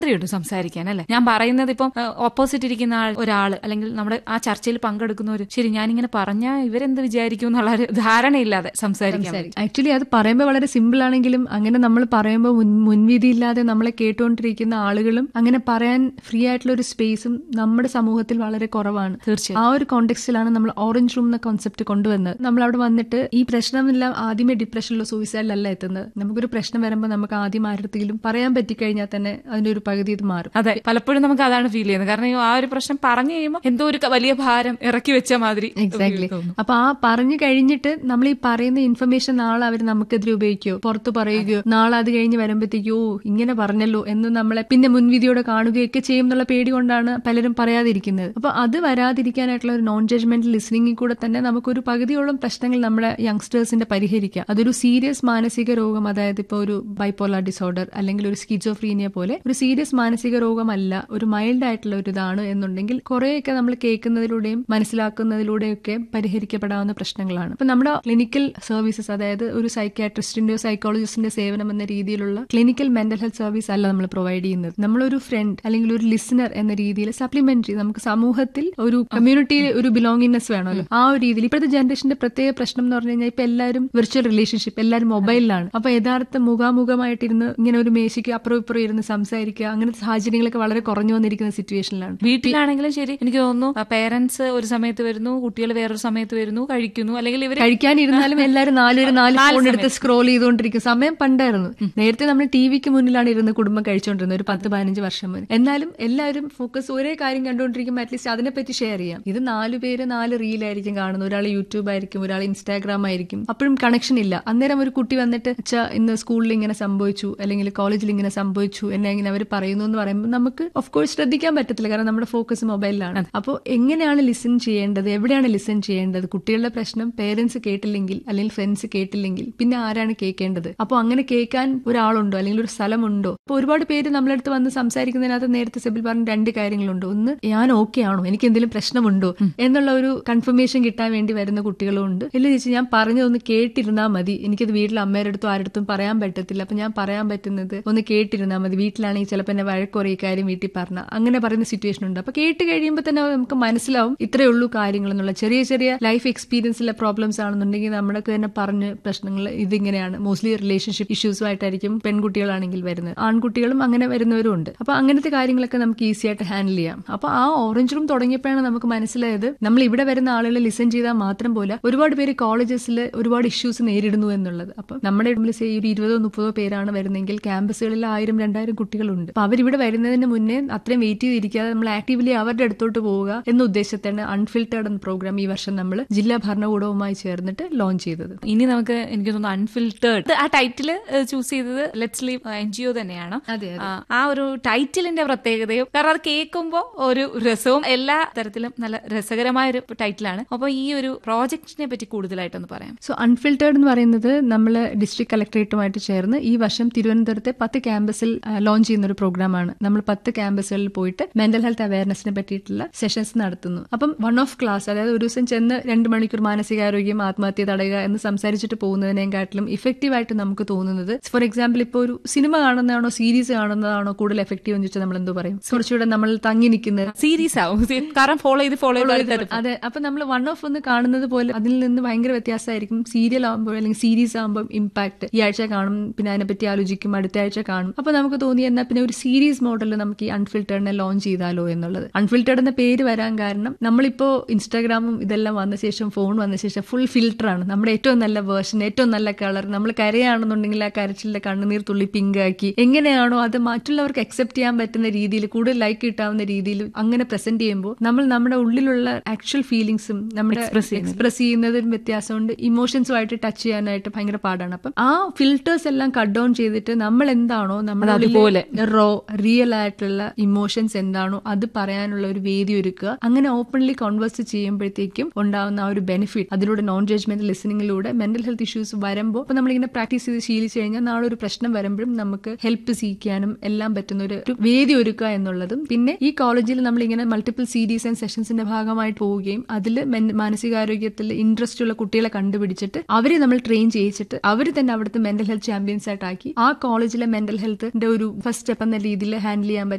സ്വാതന്ത്ര്യമുണ്ട് സംസാരിക്കാൻ അല്ലെ ഞാൻ പറയുന്നത് ഇപ്പം ഓപ്പോസിറ്റ് ഇരിക്കുന്ന ആൾ ഒരാൾ അല്ലെങ്കിൽ നമ്മുടെ ആ ചർച്ചയിൽ പങ്കെടുക്കുന്നവർ ശരി ഞാനിങ്ങനെ പറഞ്ഞാൽ ഇവരെന്ത് വിചാരിക്കും എന്നുള്ള ഒരു ധാരണയില്ലാതെ സംസാരിക്കാൻ പറ്റും. ആക്ച്വലി അത് പറയുമ്പോൾ വളരെ സിമ്പിൾ ആണെങ്കിലും അങ്ങനെ നമ്മൾ പറയുമ്പോൾ മുൻ മുൻവിധിയില്ലാതെ നമ്മളെ കേട്ടുകൊണ്ടിരിക്കുന്ന ആളുകളും അങ്ങനെ പറയാൻ ഫ്രീ ആയിട്ടുള്ള ഒരു സ്പേസും നമ്മുടെ സമൂഹത്തിൽ വളരെ കുറവാണ് തീർച്ചയായും ആ ഒരു കോണ്ടെക്സ്റ്റിലാണ് നമ്മൾ ഓറഞ്ച് റൂം എന്ന കോൺസെപ്റ്റ് കൊണ്ടുവന്നത് നമ്മൾ അവിടെ വന്നിട്ട് ഈ പ്രശ്നമെല്ലാം ആദ്യമേ ഡിപ്രഷനിലോ സൂയിസൈഡിലല്ല എത്തുന്നത് നമുക്കൊരു പ്രശ്നം വരുമ്പോൾ നമുക്ക് ആദ്യം ആരുടെങ്കിലും പറയാൻ പറ്റിക്കഴിഞ്ഞാൽ തന്നെ അതിന്റെ ഒരു പകുതി ഇത് മാറും അതെ പലപ്പോഴും നമുക്ക് അതാണ് ഫീൽ ചെയ്യുന്നത് കാരണം ഈ ആ ഒരു പ്രശ്നം പറഞ്ഞു കഴിയുമ്പോൾ എന്തോ ഒരു ക- വലിയ ഭാരം ഇറക്കി വെച്ച മാതിരി എക്സാക്ട്ലി തോന്നും. അപ്പൊ ആ പറഞ്ഞു കഴിഞ്ഞിട്ട് നമ്മൾ ഈ പറയുന്ന ഇൻഫർമേഷൻ നാളെ അവർ നമുക്കെതിരെ ഉപയോഗിക്കോ പുറത്ത് പറയുകയോ നാളെ അത് കഴിഞ്ഞ് വരുമ്പോഴത്തേക്കോ ഇങ്ങനെ പറഞ്ഞല്ലോ എന്ന് നമ്മളെ പിന്നെ മുൻവിധിയോടെ കാണുകയൊക്കെ ചെയ്യും എന്നുള്ള പേടി കൊണ്ടാണ് പലരും പറയാതിരിക്കുന്നത് അപ്പൊ അത് വരാതിരിക്കാനായിട്ടുള്ള ഒരു നോൺ ജഡ്ജ്മെന്റൽ ലിസണിംഗിൽ കൂടെ തന്നെ നമുക്കൊരു പകുതിയോളം പ്രശ്നങ്ങൾ നമ്മുടെ യങ്സ്റ്റേഴ്സിന്റെ പരിഹരിക്കാം അതൊരു സീരിയസ് മാനസിക രോഗം അതായത് ഇപ്പോൾ ഒരു ബൈപ്പോളാർ ഡിസോർഡർ അല്ലെങ്കിൽ ഒരു സ്കിജോഫ്രീനിയ പോലെ ഒരു സീരിയസ് മാനസിക രോഗമല്ല ഒരു മൈൽഡ് ആയിട്ടുള്ള ഒരു ഇതാണ് എന്നുണ്ടെങ്കിൽ കുറേയൊക്കെ നമ്മൾ കേൾക്കുന്നതിലൂടെയും മനസ്സിലാക്കുന്നതിലൂടെയും ഒക്കെ പരിഹരിക്കപ്പെടാവുന്ന പ്രശ്നങ്ങളാണ് ഇപ്പൊ നമ്മുടെ ക്ലിനിക്കൽ സർവീസസ് അതായത് ഒരു സൈക്യാട്രിസ്റ്റിന്റെയോ സൈക്കോളജിസ്റ്റിന്റെ സേവനം എന്ന രീതിയിലുള്ള ക്ലിനിക്കൽ മെന്റൽ ഹെൽത്ത് സർവീസ് അല്ല നമ്മൾ പ്രൊവൈഡ് ചെയ്യുന്നത് നമ്മളൊരു ഫ്രണ്ട് അല്ലെങ്കിൽ ഒരു ലിസണർ എന്ന രീതിയിൽ സപ്ലിമെന്ററി നമുക്ക് സമൂഹത്തിൽ ഒരു കമ്മ്യൂണിറ്റിയിൽ ഒരു ബിലോങ്ങിങ്നെസ് വേണമല്ലോ ആ ഒരു രീതിയിൽ ഇപ്പോഴത്തെ ജനറേഷന്റെ പ്രത്യേക പ്രശ്നം എന്ന് പറഞ്ഞു കഴിഞ്ഞാൽ ഇപ്പൊ എല്ലാവരും വിർച്വൽ റിലേഷൻഷിപ്പ് എല്ലാവരും മൊബൈലിലാണ് അപ്പൊ യഥാർത്ഥ മുഖാമുഖമായിട്ടിരുന്ന് ഇങ്ങനെ ഒരു മേശയ്ക്ക് അപ്പുറം ഇപ്പുറം ഇരുന്ന് സംസാരിക്കുക അങ്ങനത്തെ സാഹചര്യങ്ങളൊക്കെ വളരെ കുറഞ്ഞു വന്നിരിക്കുന്ന സിറ്റുവേഷനിലാണ് വീട്ടിലാണെങ്കിലും ശരി എനിക്ക് തോന്നുന്നു പേരൻസ് ഒരു സമയത്ത് വരുന്നു കുട്ടികൾ വേറൊരു സമയത്ത് വരുന്നു കഴിക്കുന്നു അല്ലെങ്കിൽ ഇവർ കഴിക്കാനിരുന്നാലും എല്ലാവരും നാലുപേര് നാല് ഫോൺ എടുത്ത് സ്ക്രോൾ ചെയ്തുകൊണ്ടിരിക്കും സമയം പണ്ടായിരുന്നു നേരത്തെ നമ്മൾ ടി വിക്ക് മുന്നിലാണ് ഇരുന്ന് കുടുംബം കഴിച്ചുകൊണ്ടിരുന്നത് ഒരു പത്ത് പതിനഞ്ച് വർഷം മുന്നേ എന്നാലും എല്ലാവരും ഫോക്കസ് ഒരേ കാര്യം കണ്ടുകൊണ്ടിരിക്കുമ്പോൾ അറ്റ്ലീസ്റ്റ് അതിനെപ്പറ്റി ഷെയർ ചെയ്യാം ഇത് നാല് പേര് നാല് റീലായിരിക്കും കാണുന്നത് ഒരാൾ യൂട്യൂബ് ആയിരിക്കും ഒരാൾ ഇൻസ്റ്റാഗ്രാം ആയിരിക്കും അപ്പോഴും കണക്ഷൻ ഇല്ല അന്നേരം ഒരു കുട്ടി വന്നിട്ട് അച്ഛാ ഇന്ന് സ്കൂളിൽ ഇങ്ങനെ സംഭവിച്ചു അല്ലെങ്കിൽ കോളേജിൽ ഇങ്ങനെ സംഭവിച്ചു എന്നെ ഇങ്ങനെ അവർ പറയുന്നു എന്ന് പറയുമ്പോൾ നമുക്ക് ഓഫ് കോഴ്സ് ശ്രദ്ധിക്കാൻ പറ്റത്തില്ല കാരണം നമ്മുടെ ഫോക്കസ് മൊബൈലിലാണ് അപ്പോൾ എങ്ങനെയാണ് ലിസൺ ചെയ്യേണ്ടത് എവിടെയാണ് ലിസൺ ചെയ്യേണ്ടത് കുട്ടികളുടെ പ്രശ്നം പേരൻസ് കേട്ടില്ലെങ്കിൽ അല്ലെങ്കിൽ ഫ്രണ്ട്സ് കേട്ടില്ലെങ്കിൽ പിന്നെ ആരാണ് കേൾക്കേണ്ടത് അപ്പോൾ അങ്ങനെ കേൾക്കാൻ ഒരാളുണ്ടോ അല്ലെങ്കിൽ ഒരു സ്ഥലമുണ്ടോ അപ്പോൾ ഒരുപാട് പേര് നമ്മളെ അടുത്ത് വന്ന് സംസാരിക്കുന്നതിനകത്ത് നേരത്തെ സെബിൽ പറഞ്ഞ രണ്ട് കാര്യങ്ങളുണ്ട് ഒന്ന് ഞാൻ ഓക്കെ ആണോ എനിക്ക് എന്തെങ്കിലും പ്രശ്നമുണ്ടോ എന്നുള്ള ഒരു കൺഫർമേഷൻ കിട്ടാൻ വേണ്ടി വരുന്ന കുട്ടികളും ഉണ്ട് ഇല്ല ചേച്ചി ഞാൻ പറഞ്ഞതൊന്ന് കേട്ടിരുന്നാൽ മതി എനിക്കത് വീട്ടിൽ അമ്മയുടെ അടുത്തും ആരടുത്തും പറയാൻ പറ്റത്തില്ല അപ്പൊ ഞാൻ പറയാൻ പറ്റുന്നത് ഒന്ന് കേട്ടിരുന്നാൽ മതി വീട്ടിലാണെങ്കിൽ ചിലപ്പോൾ എന്നെ വഴക്കുറേ ഈ കാര്യം വീട്ടിൽ പറഞ്ഞ അങ്ങനെ പറയുന്ന സിറ്റുവേഷൻ ഉണ്ട് അപ്പൊ കേട്ട് കഴിയുമ്പോൾ തന്നെ നമുക്ക് മനസ്സിലാവും ഇത്രയേ ഉള്ളൂ കാര്യങ്ങൾ എന്നുള്ള ചെറിയ ചെറിയ ലൈഫ് എക്സ്പീരിയൻസിലെ പ്രോബ്ലംസ് ആണെന്നുണ്ടെങ്കിൽ നമ്മുടെ തന്നെ പറഞ്ഞ് പ്രശ്നങ്ങൾ ഇതിങ്ങനെയാണ് മോസ്റ്റ്ലി റിലേഷൻഷിപ്പ് ഇഷ്യൂസുമായിട്ടായിരിക്കും പെൺകുട്ടികളാണെങ്കിൽ വരുന്നത് ആൺകുട്ടികളും അങ്ങനെ വരുന്നവരും ഉണ്ട് അപ്പൊ അങ്ങനത്തെ കാര്യങ്ങളൊക്കെ നമുക്ക് ഈസി ആയിട്ട് ഹാൻഡിൽ ചെയ്യാം അപ്പൊ ആ ഓറഞ്ച് റൂം തുടങ്ങിയപ്പോഴാണ് നമുക്ക് മനസ്സിലായത് നമ്മൾ ഇവിടെ വരുന്ന ആളുകളെ ലിസൺ ചെയ്താൽ മാത്രം പോലെ ഒരുപാട് പേര് കോളേജസിൽ ഒരുപാട് ഇഷ്യൂസ് നേരിടുന്നു എന്നുള്ളത് അപ്പൊ നമ്മുടെ ഇടയിൽ say ഒരു ഇരുപതോ മുപ്പതോ പേരാണ് വരുന്നെങ്കിൽ ക്യാമ്പസുകളിൽ ആയിരം രണ്ടായിരം കുട്ടികളുണ്ട് അപ്പൊ അവരിവിടെ വരുന്നതിന് മുന്നേ അത്രയും വെയിറ്റ് ചെയ്തിരിക്കാതെ നമ്മൾ ആക്റ്റീവ്ലി അവരുടെ അടുത്തോട്ട് പോവുക എന്ന ഉദ്ദേശത്താണ് അൺഫിൽറ്റേർഡ് എന്ന പ്രോഗ്രാം ഈ വർഷം നമ്മൾ ജില്ലാ ഭരണകൂടവുമായി ചേർന്നിട്ട് ലോഞ്ച് ചെയ്തത് ഇനി നമുക്ക് എനിക്ക് തോന്നുന്നു അൺഫിൽറ്റേർഡ് ആ ടൈറ്റില് ചൂസ് ചെയ്തത് let's live N G O തന്നെയാണ് അതെ ആ, ആ ഒരു ടൈറ്റിലിന്റെ പ്രത്യേകതയും കാരണം അത് കേൾക്കുമ്പോൾ ഒരു രസവും എല്ലാ തരത്തിലും നല്ല രസകരമായ ഒരു ടൈറ്റിലാണ് അപ്പൊ ഈ ഒരു പ്രോജക്റ്റിനെ പറ്റി കൂടുതലായിട്ടൊന്ന് പറയാം സോ അൺഫിൽറ്റേർഡ് എന്ന് പറയുന്നത് നമ്മൾ ഡിസ്ട്രിക്ട് കളക്ടറേറ്റുമായിട്ട് ചേർന്ന് ഈ വർഷം തിരുവനന്തപുരത്തെ പത്ത് ക്യാമ്പസിൽ ലോഞ്ച് ചെയ്യുന്ന ഒരു പ്രോഗ്രാമാണ് നമ്മൾ പത്ത് ക്യാമ്പസുകളിൽ പോയിട്ട് മെന്റൽ ഹെൽത്ത് അവയർനെസിനെ പറ്റിയിട്ടുള്ള സെഷൻസ് നടത്തുന്നു അപ്പം വൺ ഓഫ് ക്ലാസ് അതായത് ഒരു ദിവസം ചെന്ന് രണ്ട് മണിക്കൂർ മാനസികാരോഗ്യം ആത്മഹത്യ തടയുക എന്ന് സംസാരിച്ചിട്ട് പോകുന്നതിനെക്കാട്ടിലും ഇഫക്റ്റീവ് ആയിട്ട് നമുക്ക് തോന്നുന്നത് ഫോർ എക്സാമ്പിൾ ഇപ്പോൾ ഒരു സിനിമ കാണുന്നതാണോ സീരീസ് കാണുന്നതാണോ കൂടുതൽ എഫക്റ്റീവ് എന്ന് വെച്ചാൽ നമ്മൾ എന്തോ പറയും കുറച്ചുകൂടെ നമ്മൾ തങ്ങി നിൽക്കുന്നത് സീരീസ് ആവും കാരണം ഫോളോ ചെയ്ത് ഫോളോ ചെയ്ത് അതെ അപ്പൊ നമ്മൾ വൺ ഓഫ് ഒന്ന് കാണുന്നത് പോലെ അതിൽ നിന്ന് ഭയങ്കര വ്യത്യാസമായിരിക്കും സീരിയൽ ആകുമ്പോൾ അല്ലെങ്കിൽ സീരീസ് ആകുമ്പോൾ ഇമ്പാക്ട് ഈ ആഴ്ച കാണും പിന്നെ അതിനെപ്പറ്റി ആലോചിക്കും അടുത്ത ആഴ്ച കാണും അപ്പൊ നമുക്ക് തോന്നി എന്നാൽ പിന്നെ ഒരു സീരീസ് മോഡലിൽ നമുക്ക് ഈ അൺഫിൽറ്റേഡിനെ ലോഞ്ച് ചെയ്താലോ എന്നുള്ളത് അൺഫിൽറ്റേഡ് എന്ന പേര് വരാൻ കാരണം നമ്മളിപ്പോ ഇൻസ്റ്റാഗ്രാമും ഇതെല്ലാം വന്ന ശേഷം ഫോൺ വന്ന ശേഷം ഫുൾ ഫിൽറ്റർ ആണ് നമ്മുടെ ഏറ്റവും നല്ല വേർഷൻ ഏറ്റവും നല്ല കളർ നമ്മൾ കരയാണെന്നുണ്ടെങ്കിൽ ആ കരച്ചിലിന്റെ കണ്ണുനീർ തുള്ളി പിങ്ക് ആക്കി എങ്ങനെയാണോ അത് മറ്റുള്ളവർക്ക് അക്സെപ്റ്റ് ചെയ്യാൻ പറ്റുന്ന രീതിയിൽ കൂടുതൽ ലൈക്ക് കിട്ടാവുന്ന രീതിയിൽ അങ്ങനെ പ്രസന്റ് ചെയ്യുമ്പോൾ നമ്മൾ നമ്മുടെ ഉള്ളിലുള്ള ആക്ച്വൽ ഫീലിങ്സും നമ്മുടെ എക്സ്പ്രസ് ചെയ്യുന്നതിന് വ്യത്യാസമുണ്ട് ഇമോഷൻസുമായിട്ട് ടച്ച് ചെയ്യാനായിട്ട് ഭയങ്കര പാടാണ് അപ്പം ആ ഫിൽറ്റേഴ്സ് എല്ലാം കട്ട് ഡൗൺ ചെയ്തിട്ട് നമ്മൾ എന്താണോ നമ്മുടെ അതുപോലെ. റോ റിയൽ ആയിട്ടുള്ള ഇമോഷൻസ് എന്താണോ അത് പറയാനുള്ള ഒരു വേദി ഒരുക്കുക അങ്ങനെ ഓപ്പൺലി കോൺവേഴ്സ് ചെയ്യുമ്പോഴത്തേക്കും ഉണ്ടാവുന്ന ആ ഒരു ബെനിഫിറ്റ് അതിലൂടെ നോൺ ജഡ്ജ്മെന്റ് ലിസണിങ്ങിലൂടെ മെന്റൽ ഹെൽത്ത് ഇഷ്യൂസ് വരുമ്പോൾ ഇപ്പൊ നമ്മളിങ്ങനെ പ്രാക്ടീസ് ചെയ്ത് ശീലിച്ചു കഴിഞ്ഞാൽ നാളെ ഒരു പ്രശ്നം വരുമ്പോഴും നമുക്ക് ഹെൽപ്പ് സീക്കാനും എല്ലാം പറ്റുന്ന ഒരു ഒരു വേദി ഒരുക്കുക എന്നുള്ളതും പിന്നെ ഈ കോളേജിൽ നമ്മളിങ്ങനെ മൾട്ടിപ്പിൾ സീരീസ് ആൻഡ് സെഷൻസിന്റെ ഭാഗമായിട്ട് പോവുകയും അതിൽ മാനസികാരോഗ്യത്തിൽ ഇൻട്രസ്റ്റ് ഉള്ള കുട്ടികളെ കണ്ടുപിടിച്ചിട്ട് അവരെ നമ്മൾ ട്രെയിൻ ചെയ്യിച്ചിട്ട് അവർ തന്നെ അവിടുത്തെ മെന്റൽ ഹെൽത്ത് ചാമ്പ്യൻസ് ആയിട്ടാക്കി ആ കോളേജിലെ മെന്റൽ ഹെൽത്തിന്റെ ഒരു ഫസ്റ്റ് സ്റ്റെപ്പ് എന്ന രീതിയിൽ ഹാൻഡിൽ ചെയ്യാൻ പറ്റും